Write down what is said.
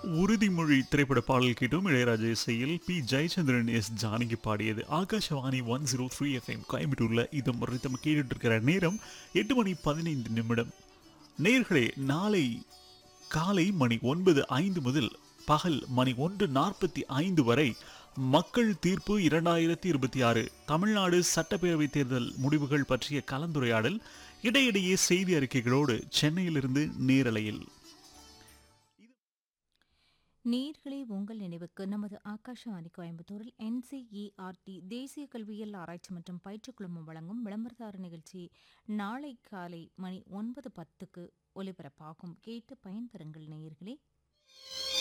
உறுதிமொழி திரைப்பட பாடல் கேட்டோம் இளையராஜா இசையில் பி ஜெயச்சந்திரன் எஸ் ஜானகி பாடியது Akashvani one zero three FM கோயம்புத்தூர்ல இதம் ரிதம் கேட்டுட்டு இருக்கிற நேரம் எட்டு மணி பதினைந்து நிமிடம் நேர்களே நாளை காலை மணி ஒன்பது ஐந்து முதல் பகல் மணி ஒன்று நாற்பத்தி ஐந்து வரை மக்கள் தீர்ப்பு இரண்டாயிரத்தி இருபத்தி ஆறு தமிழ்நாடு சட்டப்பேரவைத் தேர்தல் முடிவுகள் பற்றிய கலந்துரையாடல் இடையிடையே செய்தி அறிக்கைகளோடு சென்னையிலிருந்து நேரலையில் நேர்களே உங்கள் நினைவுக்கு நமது ஆகாஷவாணி கோயம்புத்தூரில் என்சிஇஆர்டி தேசிய கல்வியியல் ஆராய்ச்சி மற்றும் பயிற்றுக் குழுமம் வழங்கும் விளம்பரதார நிகழ்ச்சி நாளை காலை மணி ஒன்பது பத்துக்கு ஒலிபரப்பாகும் கேட்டு பயன்பெறுங்கள் நேயர்களே